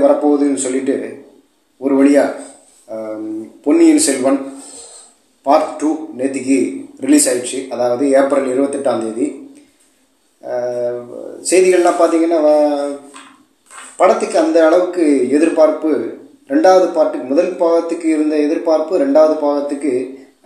வரப்போகுதுன்னு சொல்லிட்டு ஒரு வழியாக பொன்னியின் செல்வன் பார்ட் டூ நேற்றுக்கு ரிலீஸ் ஆயிடுச்சு அதாவது ஏப்ரல் இருபத்தெட்டாம் தேதி அஹ், செய்திகள்லாம் பார்த்தீங்கன்னா வ- படத்துக்கு அந்த அளவுக்கு எதிர்பார்ப்பு ரெண்டாவது பாட்டுக்கு முதல் பாகத்துக்கு இருந்த எதிர்பார்ப்பு ரெண்டாவது பாகத்துக்கு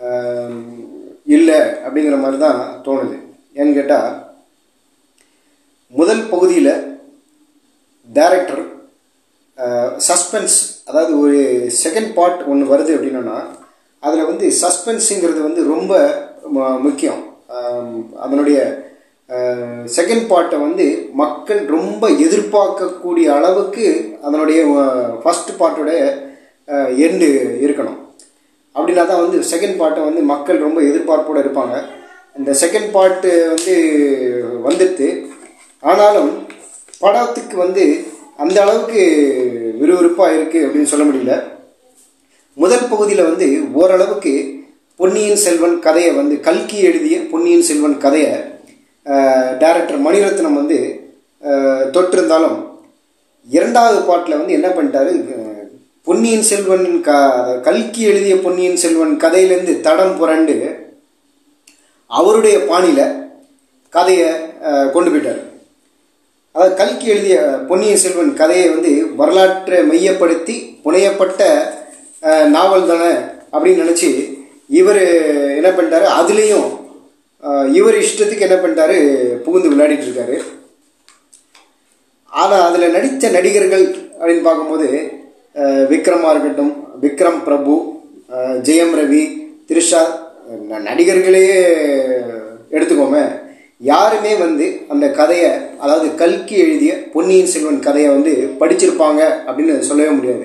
இல்லை அப்படிங்கிற மாதிரி தான் தோணுது ஏன்னு கேட்டால் முதல் பகுதியில் டைரக்டர் சஸ்பென்ஸ் அதாவது ஒரு செகண்ட் பார்ட் ஒன்று வருது அப்படின்னா அதில் வந்து சஸ்பென்ஸுங்கிறது வந்து ரொம்ப ம- முக்கியம் ஆம், அதனுடைய செகண்ட் பார்ட்டை வந்து மக்கள் ரொம்ப எதிர்பார்க்கக்கூடிய அளவுக்கு அதனுடைய ஃபஸ்ட் பார்ட்டோடைய எண்டு இருக்கணும் அப்படின்னா தான் வந்து செகண்ட் பார்ட்டை வந்து மக்கள் ரொம்ப எதிர்பார்ப்போடு இருப்பாங்க இந்த செகண்ட் பார்ட்டு வந்து வந்துட்டு ஆனாலும் படத்துக்கு வந்து அந்த அளவுக்கு விறுவிறுப்பாக இருக்குது அப்படின்னு சொல்ல முடியல முதல் பகுதியில் வந்து ஓரளவுக்கு பொன்னியின் செல்வன் கதையை வந்து கல்கி எழுதிய பொன்னியின் செல்வன் கதையை டைரக்டர் மணிரத்னம் வந்து அஹ், தொட்டிருந்தாலும் இரண்டாவது பாட்டில் வந்து என்ன பண்ணிட்டாரு அஹ், பொன்னியின் செல்வன் க கல்கி எழுதிய பொன்னியின் செல்வன் கதையிலேருந்து தடம் புரண்டு அவருடைய பாணியில் கதையை அஹ், கொண்டு போயிட்டார் அதாவது கல்கி எழுதிய பொன்னியின் செல்வன் கதையை வந்து வரலாற்றை மையப்படுத்தி புனையப்பட்ட அஹ், நாவல் தானே அப்படின்னு நினச்சி இவர் என்ன பண்ணிட்டாரு அதுலேயும் இவர் இஷ்டத்துக்கு என்ன பண்ணிட்டாரு புகுந்து விளையாடிட்டு இருக்காரு ஆனால் அதில் நடித்த நடிகர்கள் அப்படின்னு பார்க்கும்போது அஹ், விக்ரமா இருக்கட்டும் விக்ரம் பிரபு அஹ், ஜெயம் ரவி த்ரிஷா ந- நடிகர்களே எடுத்துக்கோமே யாருமே வந்து அந்த கதையை அதாவது கல்கி எழுதிய பொன்னியின் செல்வன் கதையை வந்து படிச்சிருப்பாங்க அப்படின்னு சொல்லவே முடியாது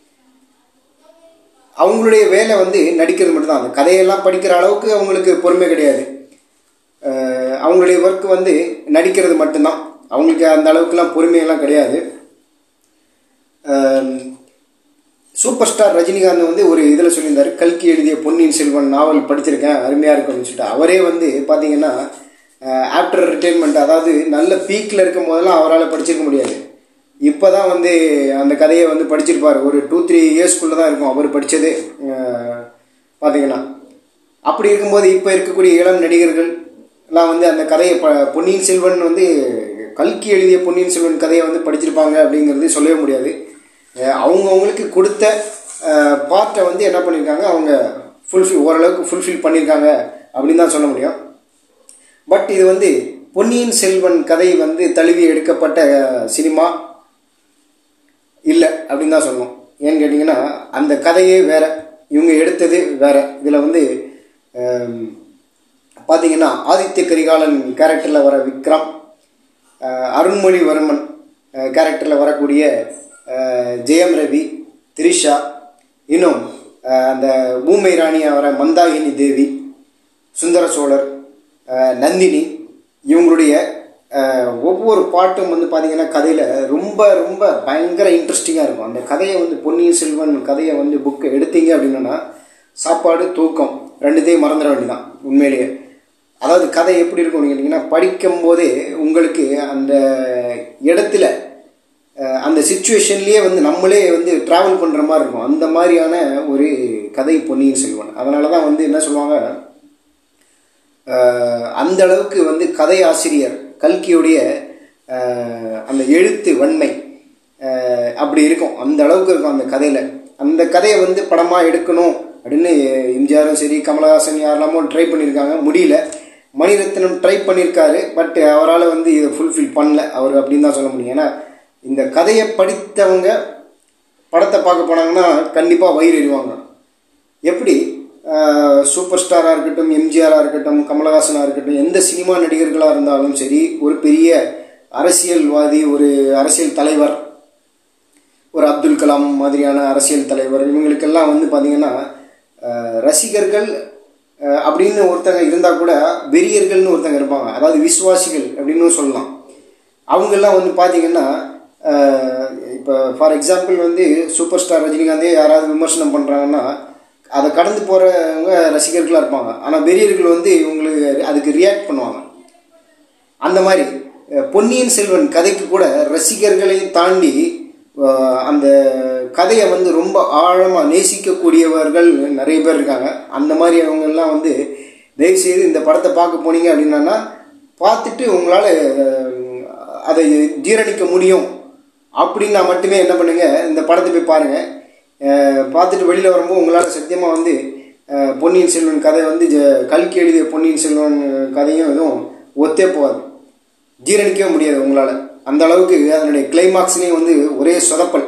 அவங்களுடைய வேலை வந்து நடிக்கிறது மட்டும்தான் அந்த கதையெல்லாம் படிக்கிற அளவுக்கு அவங்களுக்கு பொறுமை கிடையாது அஹ் அவங்களுடைய ஒர்க் வந்து நடிக்கிறது மட்டும்தான் அவங்களுக்கு அந்த அளவுக்குலாம் பொறுமையெல்லாம் கிடையாது அஹ் சூப்பர் ஸ்டார் ரஜினிகாந்த் வந்து ஒரு இதில் சொல்லியிருந்தார் கல்கி எழுதிய பொன்னியின் செல்வன் நாவல் படிச்சிருக்கேன் அருமையாக இருக்கும் அப்படின்னு சொல்லிட்டு அவரே வந்து பார்த்தீங்கன்னா ஆஃப்டர் ரிட்டைர்மெண்ட் அதாவது நல்ல பீக்கில் இருக்கும் போதெல்லாம் அவரால் படிச்சிருக்க முடியாது இப்போ தான் வந்து அந்த கதையை வந்து படிச்சிருப்பார் ஒரு டூ த்ரீ இயர்ஸ்க்குள்ளே தான் இருக்கும் அவர் படித்தது பார்த்தீங்கன்னா அப்படி இருக்கும்போது இப்போ இருக்கக்கூடிய இளம் நடிகர்கள் எல்லாம் வந்து அந்த கதையை ப பொன்னியின் செல்வன் வந்து கல்கி எழுதிய பொன்னியின் செல்வன் கதையை வந்து படிச்சிருப்பாங்க அப்படிங்கிறது சொல்லவே முடியாது அஹ் அவங்கவங்களுக்கு கொடுத்த பார்ட்டை வந்து என்ன பண்ணியிருக்காங்க அவங்க ஃபுல்ஃபில் ஓரளவுக்கு ஃபுல்ஃபில் பண்ணியிருக்காங்க அப்படின்னு தான் சொல்ல முடியும் பட் இது வந்து பொன்னியின் செல்வன் கதை வந்து தழுவி எடுக்கப்பட்ட அஹ், சினிமா இல்லை அப்படின்னு தான் சொல்லணும் ஏன்னு கேட்டிங்கன்னா அந்த கதையே வேற இவங்க எடுத்தது வேற இதில் வந்து ஆம், பார்த்தீங்கன்னா ஆதித்ய கரிகாலன் கேரக்டரில் வர விக்ரம் அஹ், அருண்மொழிவர்மன் கேரக்டரில் வரக்கூடிய அஹ், ஜெயம் ரவி திரிஷா இன்னும் அஹ், அந்த பூமை ராணியாக வர மந்தாகினி தேவி சுந்தர சோழர் அஹ், நந்தினி இவங்களுடைய அஹ், ஒவ்வொரு பாட்டும் வந்து பார்த்தீங்கன்னா கதையில் ரொம்ப ரொம்ப பயங்கர இன்ட்ரெஸ்டிங்காக இருக்கும் அந்த கதையை வந்து பொன்னியின் செல்வன் கதையை வந்து புக்கை எடுத்தீங்க அப்படின்னா சாப்பாடு தூக்கம் ரெண்டுத்தையும் மறந்துட வேண்டியதான் உண்மையிலேயே அதாவது கதை எப்படி இருக்கும் கேட்டிங்கன்னா படிக்கும் போதே உங்களுக்கு அந்த இடத்துல அஹ், அந்த சுச்சுவேஷன்லேயே வந்து நம்மளே வந்து ட்ராவல் பண்ணுற மாதிரி இருக்கும் அந்த மாதிரியான ஒரு கதை பொன்னியின் செல்வன் அதனால தான் வந்து என்ன சொல்லுவாங்க அஹ், அந்த அளவுக்கு வந்து கதை ஆசிரியர் கல்கியுடைய அஹ், அந்த எழுத்து வன்மை அஹ், அப்படி இருக்கும் அந்த அளவுக்கு இருக்கும் அந்த கதையில் அந்த கதையை வந்து படமாக எடுக்கணும் அப்படின்னு எம்ஜிஆரும் சரி கமலஹாசன் யாரெல்லாமோ ட்ரை பண்ணியிருக்காங்க முடியல மணிரத்னம் ட்ரை பண்ணியிருக்காரு பட் அவரால் வந்து இதை ஃபுல்ஃபில் பண்ணல அவர் அப்படின்னு தான் சொல்ல முடியும் ஏன்னா இந்த கதையை படித்தவங்க படத்தை பார்க்க போனாங்கன்னா கண்டிப்பாக வயிறு எறிவாங்க எப்படி சூப்பர் ஸ்டாராக இருக்கட்டும் எம்ஜிஆராக இருக்கட்டும் கமலஹாசனாக இருக்கட்டும் எந்த சினிமா நடிகர்களாக இருந்தாலும் சரி ஒரு பெரிய அரசியல்வாதி ஒரு அரசியல் தலைவர் ஒரு அப்துல் கலாம் மாதிரியான அரசியல் தலைவர் இவங்களுக்கெல்லாம் வந்து பார்த்திங்கன்னா அஹ், ரசிகர்கள் அஹ், அப்படின்னு ஒருத்தங்க இருந்தால் கூட வெறியர்கள்னு ஒருத்தங்க இருப்பாங்க அதாவது விசுவாசிகள் அப்படின்னு சொல்லலாம் அவங்கெல்லாம் வந்து பார்த்தீங்கன்னா இப்போ ஃபார் எக்ஸாம்பிள் வந்து சூப்பர் ஸ்டார் ரஜினிகாந்தே யாராவது விமர்சனம் பண்ணுறாங்கன்னா அதை கடந்து போகிறவங்க ரசிகர்களாக இருப்பாங்க ஆனால் வெறியர்கள் வந்து இவங்களுக்கு அதுக்கு ரியாக்ட் பண்ணுவாங்க அந்த மாதிரி அஹ், பொன்னியின் செல்வன் கதைக்கு கூட ரசிகர்களை தாண்டி அஹ், அந்த கதையை வந்து ரொம்ப ஆழமாக நேசிக்கக்கூடியவர்கள் நிறைய பேர் இருக்காங்க அந்த மாதிரி அவங்கெல்லாம் வந்து தயவுசெய்து இந்த படத்தை பார்க்க போனீங்க அப்படின்னா பார்த்துட்டு உங்களால் அதை ஜீரணிக்க முடியும் அப்படின்னா மட்டுமே என்ன பண்ணுங்க இந்த படத்தை போய் பாருங்க அஹ் பார்த்துட்டு வெளியில் வரும்போது உங்களால் சத்தியமாக வந்து அஹ் பொன்னியின் செல்வன் கதை வந்து ஜ- கல்கி எழுதிய பொன்னியின் செல்வன் கதையும் எதுவும் ஒத்தே போகாது ஜீரணிக்கவே முடியாது உங்களால் அந்த அளவுக்கு அதனுடைய கிளைமாக்ஸ்லேயும் வந்து ஒரே சொதப்பல்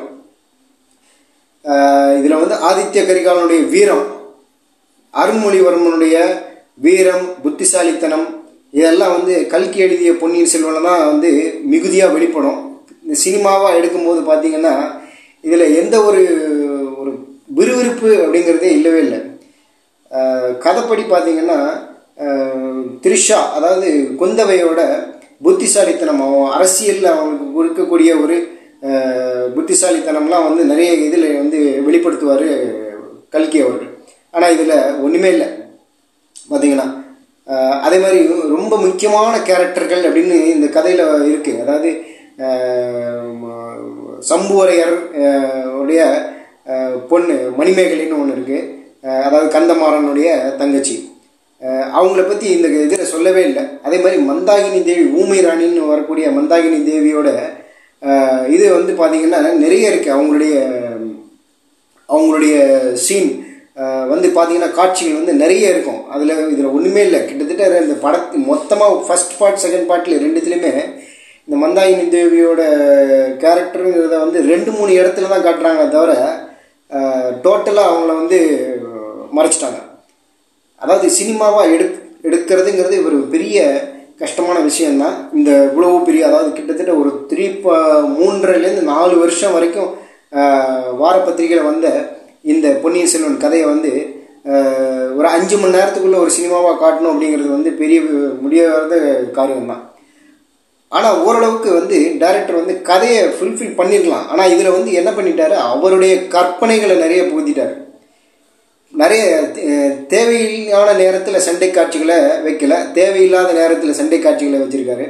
இதில் வந்து ஆதித்ய கரிகாலனுடைய வீரம் அருண்மொழிவர்மனுடைய வீரம் புத்திசாலித்தனம் இதெல்லாம் வந்து கல்கி எழுதிய பொன்னியின் செல்வனில் தான் வந்து மிகுதியாக வெளிப்படும் இந்த சினிமாவாக எடுக்கும்போது பார்த்தீங்கன்னா இதில் எந்த ஒரு ஒரு விறுவிறுப்பு அப்படிங்கிறதே இல்லவே இல்லை அஹ் கதைப்படி பார்த்தீங்கன்னா அஹ் த்ரிஷா அதாவது குந்தவையோட புத்திசாலித்தனம் அவன் அரசியலில் அவனுக்கு இருக்கக்கூடிய ஒரு அஹ், புத்திசாலித்தனம்லாம் வந்து நிறைய இதில் வந்து வெளிப்படுத்துவார் கல்கி அவர்கள் ஆனால் இதில் ஒன்றுமே இல்லை பார்த்தீங்கன்னா அஹ், அதே மாதிரி ரொம்ப முக்கியமான கேரக்டர்கள் அப்படின்னு இந்த கதையில் இருக்குது அதாவது அஹ், ம- சம்புவரையர் அஹ், உடைய அஹ், பொண்ணு மணிமேகலைன்னு ஒன்று இருக்குது அதாவது கந்தமாறனுடைய தங்கச்சி அஹ், அவங்கள பற்றி இந்த இதில் சொல்லவே இல்லை அதே மாதிரி மந்தாகினி தேவி ஊமை ராணின்னு வரக்கூடிய மந்தாகினி தேவியோட அஹ், இது வந்து பார்த்தீங்கன்னா நிறைய இருக்குது அவங்களுடைய அவங்களுடைய சீன் வந்து பார்த்தீங்கன்னா காட்சிகள் வந்து நிறைய இருக்கும் அதில் இதில் ஒன்றுமே இல்லை கிட்டத்தட்ட இந்த படத்து மொத்தமாக ஃபர்ஸ்ட் பார்ட் செகண்ட் பார்ட்டில் ரெண்டுத்துலேயுமே இந்த மந்தாகினி தேவியோட கேரக்டருங்கிறத வந்து ரெண்டு மூணு இடத்துல தான் காட்டுறாங்க தவிர டோட்டலாக அவங்கள வந்து மறைச்சிட்டாங்க அதாவது சினிமாவாக எடு எடுக்கிறதுங்கிறது ஒரு பெரிய கஷ்டமான விஷயம்தான் இந்த இவ்வளவு பெரிய அதாவது கிட்டத்தட்ட ஒரு த்ரீ ப மூன்றரைலேருந்து நாலு வருஷம் வரைக்கும் ஆஹ், வாரப்பத்திரிகையில் வந்த இந்த பொன்னியின் செல்வன் கதையை வந்து ஆஹ், ஒரு அஞ்சு மணி நேரத்துக்குள்ள ஒரு சினிமாவாக காட்டணும் அப்படிங்கிறது வந்து பெரிய முடியாத காரியம்தான் ஆனால் ஓரளவுக்கு வந்து டைரக்டர் வந்து கதையை ஃபுல்ஃபில் பண்ணிருக்கலாம் ஆனால் இதில் வந்து என்ன பண்ணிட்டாரு அவருடைய கற்பனைகளை நிறைய புகுத்திட்டார் நிறைய அஹ், தேவையான நேரத்தில் சண்டை காட்சிகளை வைக்கல தேவையில்லாத நேரத்தில் சண்டை காட்சிகளை வச்சிருக்காரு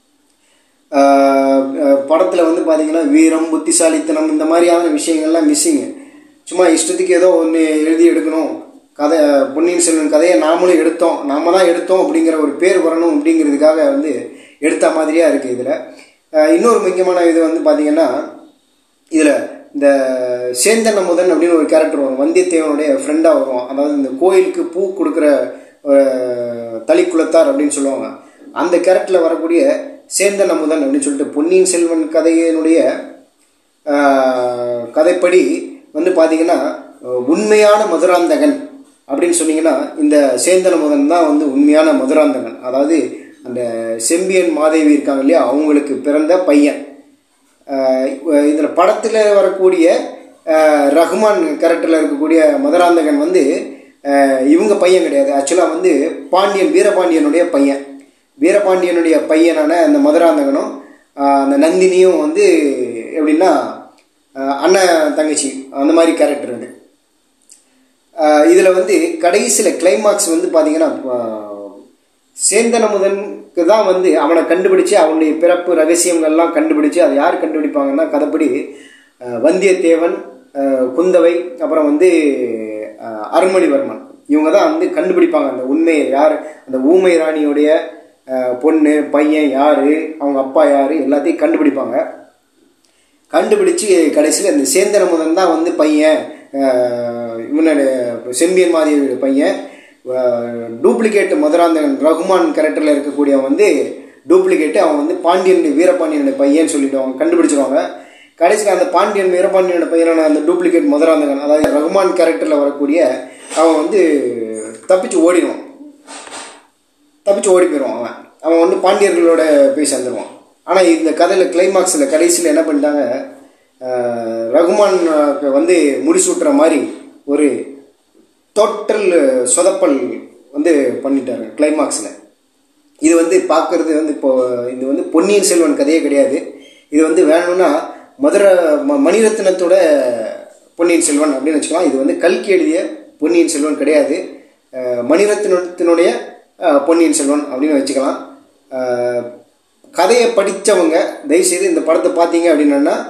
படத்தில் வந்து பார்த்தீங்கன்னா வீரம் புத்திசாலித்தனம் இந்த மாதிரியான விஷயங்கள்லாம் மிஸ்ஸிங்கு சும்மா இஷ்டத்துக்கு ஏதோ ஒன்று எழுதி எடுக்கணும் கதை பொன்னியின் செல்வன் கதையை நாமளும் எடுத்தோம் நாம தான் எடுத்தோம் அப்படிங்கிற ஒரு பேர் வரணும் அப்படிங்கிறதுக்காக வந்து எடுத்த மாதிரியாக இருக்குது இதில் இன்னொரு முக்கியமான இது வந்து பார்த்தீங்கன்னா இதில் இந்த சேந்தன் அமுதன் அப்படின்னு ஒரு கேரக்டர் வரும் வந்தியத்தேவனுடைய ஃப்ரெண்டாக வரும் அதாவது இந்த கோயிலுக்கு பூ கொடுக்குற அஹ், தளிக்குளத்தார் அப்படின்னு சொல்லுவாங்க அந்த கேரக்டரில் வரக்கூடிய சேந்தன் அமுதன் அப்படின்னு சொல்லிட்டு பொன்னியின் செல்வன் கதையினுடைய ஆஹ், கதைப்படி வந்து பார்த்தீங்கன்னா அஹ், உண்மையான மதுராந்தகன் அப்படின்னு சொன்னீங்கன்னா இந்த சேந்தன் அமுதன் தான் வந்து உண்மையான மதுராந்தகன் அதாவது அந்த செம்பியன் மாதேவி இருக்காங்க இல்லையா அவங்களுக்கு பிறந்த பையன் இதில் படத்தில் வரக்கூடிய ஆஹ், ரஹ்மான் கேரக்டரில் இருக்கக்கூடிய மதுராந்தகன் வந்து ஆஹ், இவங்க பையன் கிடையாது ஆக்சுவலாக வந்து பாண்டியன் வீரபாண்டியனுடைய பையன் வீரபாண்டியனுடைய பையனான அந்த மதுராந்தகனும் ஆஹ், அந்த நந்தினியும் வந்து எப்படின்னா ஆஹ், அண்ணன் தங்கச்சி அந்த மாதிரி கேரக்டர் அது இதில் வந்து கடைசியில் கிளைமாக்ஸ் வந்து பார்த்தீங்கன்னா ஆஹ், சேந்தனமுதனுக்கு தான் வந்து அவனை கண்டுபிடிச்சு அவனுடைய பிறப்பு ரகசியங்கள்லாம் கண்டுபிடிச்சு அதை யார் கண்டுபிடிப்பாங்கன்னா கதைப்படி ஆஹ், வந்தியத்தேவன் ஆஹ், குந்தவை அப்புறம் வந்து ஆஹ், அருண்மொழிவர்மன் இவங்க தான் வந்து கண்டுபிடிப்பாங்க அந்த உண்மையை யார் அந்த ஊமை ராணியுடைய ஆஹ், பொண்ணு பையன் யார் அவங்க அப்பா யார் எல்லாத்தையும் கண்டுபிடிப்பாங்க கண்டுபிடிச்சு கடைசியில் இந்த சேந்தனமுதன் தான் வந்து பையன் ஆஹ் இவனுடைய செம்பியன் மாதிரியோட பையன் டூப்ளிகேட் மதுராந்தகன் ரகுமான் கேரக்டரில் இருக்கக்கூடியவன் வந்து டூப்ளிகேட்டு அவன் வந்து பாண்டியன் வீரபாண்டியனுடைய பையன் சொல்லிட்டு அவங்க கண்டுபிடிச்சிருவாங்க கடைசியில் அந்த பாண்டியன் வீரபாண்டியனோட பையனான அந்த டூப்ளிகேட் மதுராந்தகன் அதாவது ரகுமான் கேரக்டரில் வரக்கூடிய அவன் வந்து தப்பிச்சு ஓடிடுவான் தப்பிச்சு ஓடி போயிடுவான் அவன் அவன் வந்து பாண்டியர்களோட போய் சேர்ந்துருவான் ஆனால் இந்த கதையில் கிளைமாக்ஸில் கடைசியில் என்ன பண்ணிட்டாங்க ஆஹ், ரகுமானுக்கு வந்து முடிசூட்டுற மாதிரி ஒரு டோட்டல் சொதப்பல் வந்து பண்ணிட்டாரு கிளைமாக்ஸில் இது வந்து பார்க்கறது வந்து இப்போ இது வந்து பொன்னியின் செல்வன் கதையே கிடையாது இது வந்து வேணும்னா மதுரை ம- மணிரத்னத்தோட பொன்னியின் செல்வன் அப்படின்னு வச்சுக்கலாம் இது வந்து கல்கி எழுதிய பொன்னியின் செல்வன் கிடையாது அஹ் மணிரத்னத்தினுடைய அஹ், பொன்னியின் செல்வன் அப்படின்னு வச்சுக்கலாம் அஹ், கதையை படித்தவங்க தயவுசெய்து இந்த படத்தை பார்த்தீங்க அப்படின்னா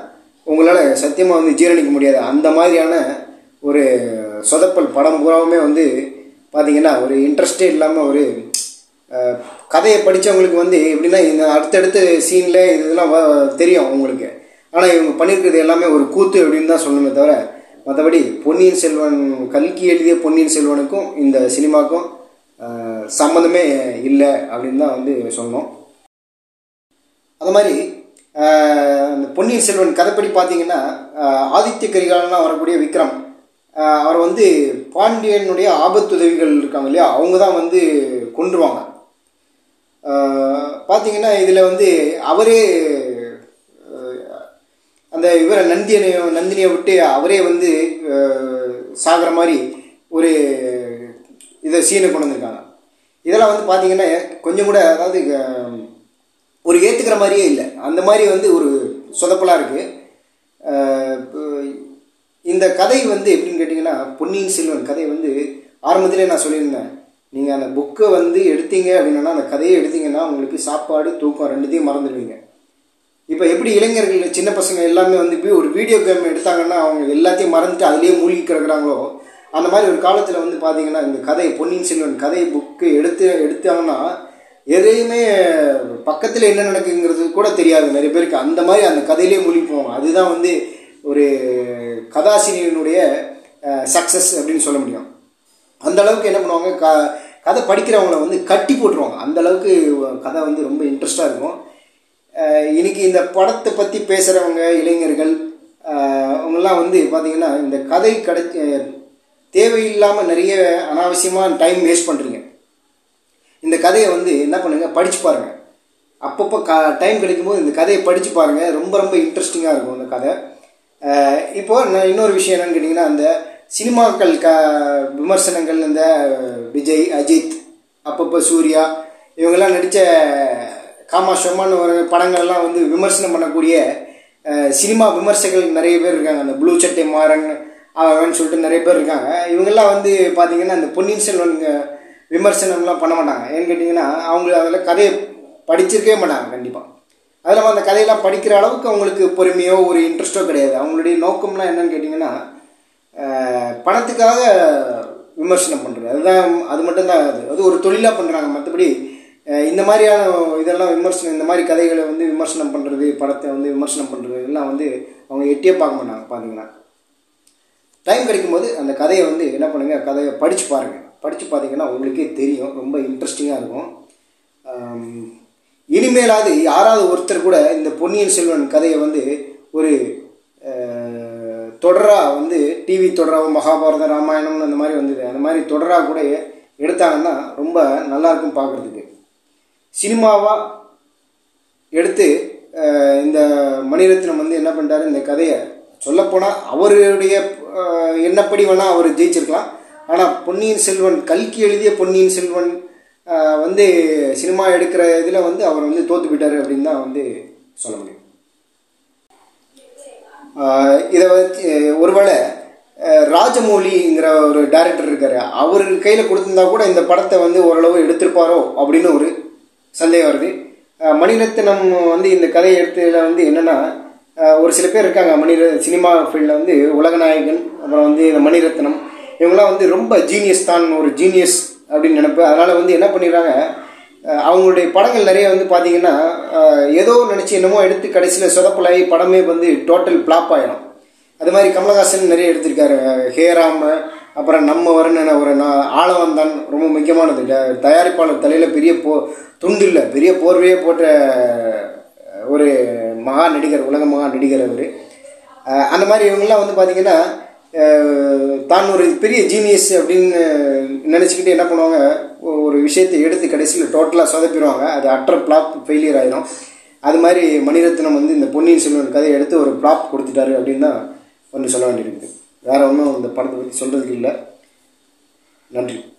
உங்களால் சத்தியமாக வந்து ஜீரணிக்க முடியாது அந்த மாதிரியான ஒரு சொதப்பல் படம் பூராவுமே வந்து பார்த்தீங்கன்னா ஒரு இன்ட்ரெஸ்டே இல்லாமல் ஒரு அஹ், கதையை படித்தவங்களுக்கு வந்து எப்படின்னா இந்த அடுத்தடுத்த சீனில் இதெல்லாம் வ- தெரியும் உங்களுக்கு ஆனால் இவங்க பண்ணியிருக்கிறது எல்லாமே ஒரு கூத்து அப்படின்னு தான் சொல்லணுமே தவிர மற்றபடி பொன்னியின் செல்வன் கல்கி எழுதிய பொன்னியின் செல்வனுக்கும் இந்த சினிமாக்கும் அஹ், சம்மந்தமே இல்லை அப்படின்னு தான் வந்து சொல்லணும் அது மாதிரி ஆஹ், இந்த பொன்னியின் செல்வன் கதைப்படி பார்த்தீங்கன்னா ஆஹ், ஆதித்ய கரிகாலன்லாம் வரக்கூடிய விக்ரம் ஆஹ், அவர் வந்து பாண்டியனுடைய ஆபத்துதவிகள் இருக்காங்க இல்லையா அவங்க தான் வந்து கொன்றுவாங்க ஆஹ், பார்த்தீங்கன்னா இதில் வந்து அவரே ஆஹ், அந்த இவரை நந்தியனை நந்தினியை விட்டு அவரே வந்து ஆஹ், சாகிற மாதிரி ஒரு இதை சீனை கொண்டு வந்திருக்காங்க இதெல்லாம் வந்து பார்த்தீங்கன்னா கொஞ்சம் கூட அதாவது ஆஹ், ஒரு ஏற்றுக்கிற மாதிரியே இல்லை அந்த மாதிரி வந்து ஒரு சொதப்பலாக இருக்குது இந்த கதை வந்து எப்படின்னு கேட்டிங்கன்னா பொன்னியின் செல்வன் கதை வந்து ஆரம்பத்திலே நான் சொல்லியிருந்தேன் நீங்கள் அந்த புக்கை வந்து எடுத்தீங்க அப்படின்னா அந்த கதையை எடுத்தீங்கன்னா உங்களுக்கு சாப்பாடு தூக்கம் ரெண்டுத்தையும் மறந்துடுவீங்க இப்போ எப்படி இளைஞர்கள் சின்ன பசங்க எல்லாமே வந்து இப்படி ஒரு வீடியோ கேம் எடுத்தாங்கன்னா அவங்க எல்லாத்தையும் மறந்துட்டு அதுலேயே மூழ்கி கிடக்குறாங்களோ அந்த மாதிரி ஒரு காலத்தில் வந்து பார்த்தீங்கன்னா இந்த கதை பொன்னியின் செல்வன் கதை புக்கு எடுத்து எடுத்தாங்கன்னா எதையுமே பக்கத்தில் என்ன நடக்குங்கிறது கூட தெரியாது நிறைய பேருக்கு அந்த மாதிரி அந்த கதையிலே மூழ்கி போவாங்க அதுதான் வந்து ஒரு கதாசிரியனுடைய சக்ஸஸ் அப்படின்னு சொல்ல முடியும் அந்த அளவுக்கு என்ன பண்ணுவாங்க க கதை படிக்கிறவங்கள வந்து கட்டி போட்டுருவாங்க அந்த அளவுக்கு கதை வந்து ரொம்ப இன்ட்ரெஸ்டாக இருக்கும் அஹ் இன்னைக்கு இந்த படத்தை பற்றி பேசுகிறவங்க இளைஞர்கள் அஹ் அவங்கெல்லாம் வந்து பார்த்தீங்கன்னா இந்த கதை கிடைச்ச தேவையில்லாமல் நிறைய அனாவசியமாக டைம் வேஸ்ட் பண்ணுறீங்க இந்த கதையை வந்து என்ன பண்ணுங்கள் படித்து பாருங்கள் அப்பப்போ க டைம் கிடைக்கும்போது இந்த கதையை படித்து பாருங்கள் ரொம்ப ரொம்ப இன்ட்ரெஸ்டிங்காக இருக்கும் இந்த கதை அஹ் இப்போ நான் இன்னொரு விஷயம் என்னன்னு கேட்டிங்கன்னா அந்த சினிமாக்கள் க விமர்சனங்கள் இந்த விஜய் அஜித் அப்பப்போ சூர்யா இவங்கெல்லாம் நடித்த காமாஷமான ஒரு படங்கள்லாம் வந்து விமர்சனம் பண்ணக்கூடிய அஹ், சினிமா விமர்சகர்கள் நிறைய பேர் இருக்காங்க அந்த ப்ளூ சட்டை மாறன் அவன் சொல்லிட்டு நிறைய பேர் இருக்காங்க இவங்கெல்லாம் வந்து பார்த்தீங்கன்னா அந்த பொன்னியின் செல்வன் விமர்சனம்லாம் பண்ண மாட்டாங்க ஏன்னு கேட்டிங்கன்னா அவங்க அதில் கதையை படிச்சிருக்கவே மாட்டாங்க கண்டிப்பாக அது இல்லாமல் அந்த கதையெல்லாம் படிக்கிற அளவுக்கு அவங்களுக்கு பொறுமையோ ஒரு இன்ட்ரெஸ்ட்டோ கிடையாது அவங்களுடைய நோக்கம்லாம் என்னன்னு கேட்டிங்கன்னா அஹ், பணத்துக்காக விமர்சனம் பண்ணுறது அதுதான் அது மட்டும்தான் அது அது ஒரு தொழிலாக பண்ணுறாங்க மற்றபடி அஹ், இந்த மாதிரியான இதெல்லாம் விமர்சனம் இந்த மாதிரி கதைகளை வந்து விமர்சனம் பண்ணுறது படத்தை வந்து விமர்சனம் பண்ணுறது இதெல்லாம் வந்து அவங்க எட்டியே பார்க்க மாட்டாங்க பார்த்தீங்கன்னா டைம் கிடைக்கும்போது அந்த கதையை வந்து என்ன பண்ணுங்கள் கதையை படித்து பாருங்கள் படித்து பார்த்தீங்கன்னா உங்களுக்கே தெரியும் ரொம்ப இன்ட்ரெஸ்டிங்காக இருக்கும் ஆம், இனிமேலாவது யாராவது ஒருத்தர் கூட இந்த பொன்னியின் செல்வன் கதையை வந்து ஒரு தொடராக வந்து டிவி தொடராக மகாபாரத ராமாயணம் அந்த மாதிரி வந்தது அந்த மாதிரி தொடராக கூட எடுத்தாங்கன்னா ரொம்ப நல்லா இருக்கும் பார்க்குறதுக்கு சினிமாவாக எடுத்து அஹ், இந்த மணிரத்னம் வந்து என்ன பண்ணிட்டாரு இந்த கதையை சொல்லப்போனால் அவருடைய அஹ், எண்ணப்படி வேணால் அவர் ஜெயிச்சிருக்கலாம் ஆனால் பொன்னியின் செல்வன் கல்கி எழுதிய பொன்னியின் செல்வன் அஹ், வந்து சினிமா எடுக்கிற இதில் வந்து அவர் வந்து தோத்து போயிட்டாரு அப்படின்னு தான் வந்து சொல்ல முடியும் ஆஹ் இதை வச்சு ஒருவேளை அஹ் ராஜமௌலிங்கிற ஒரு டைரக்டர் இருக்காரு அவர் கையில் கொடுத்திருந்தா கூட இந்த படத்தை வந்து ஓரளவு எடுத்திருப்பாரோ அப்படின்னு ஒரு சந்தேகம் வருது அஹ் மணிரத்னம் வந்து இந்த கதையை எடுத்ததில் வந்து என்னென்னா ஒரு சில பேர் இருக்காங்க மணிர சினிமா ஃபீல்டில் வந்து உலகநாயகன் அப்புறம் வந்து இந்த மணிரத்னம் இவங்கெல்லாம் வந்து ரொம்ப ஜீனியஸ் தான் ஒரு ஜீனியஸ் அப்படின்னு நினைப்பு அதனால் வந்து என்ன பண்ணிடுறாங்க அஹ் அவங்களுடைய படங்கள் நிறைய வந்து பார்த்தீங்கன்னா அஹ் ஏதோ நினச்சி என்னமோ எடுத்து கடைசியில் சொதப்பலாகி படமே வந்து டோட்டல் ஃப்ளாப் ஆயிடும் அது மாதிரி கமலஹாசன் நிறைய எடுத்திருக்காரு ஹேராம் அப்புறம் நம்ம வருணன ஒரு நா- ஆளவந்தான் ரொம்ப முக்கியமானது ட- தயாரிப்பாளர் தலையில் பெரிய போ துண்டு இல்லை பெரிய போர்வையே போட்ட அஹ், ஒரு மகா நடிகர் உலக மகா நடிகர் அவர் அந்த மாதிரி இவங்கெல்லாம் வந்து பார்த்தீங்கன்னா அஹ், தான் ஒரு பெரிய ஜீனியஸ் அப்படின்னு நினச்சிக்கிட்டு என்ன பண்ணுவாங்க ஒ- ஒரு விஷயத்தை எடுத்து கடைசியில் டோட்டலாக சொதப்பிடுவாங்க அது அட்டர் ஃப்ளாப் ஃபெயிலியர் ஆயிரும் அது மாதிரி மணிரத்னம் வந்து இந்த பொன்னியின் செல்வன் கதையை எடுத்து ஒரு ஃப்ளாப் கொடுத்துட்டாரு அப்படின்னு தான் ஒன்று சொல்ல வேண்டியிருக்குது வேற ஒன்றும் இந்த படத்தை பற்றி சொல்கிறதுக்கு இல்லை நன்றி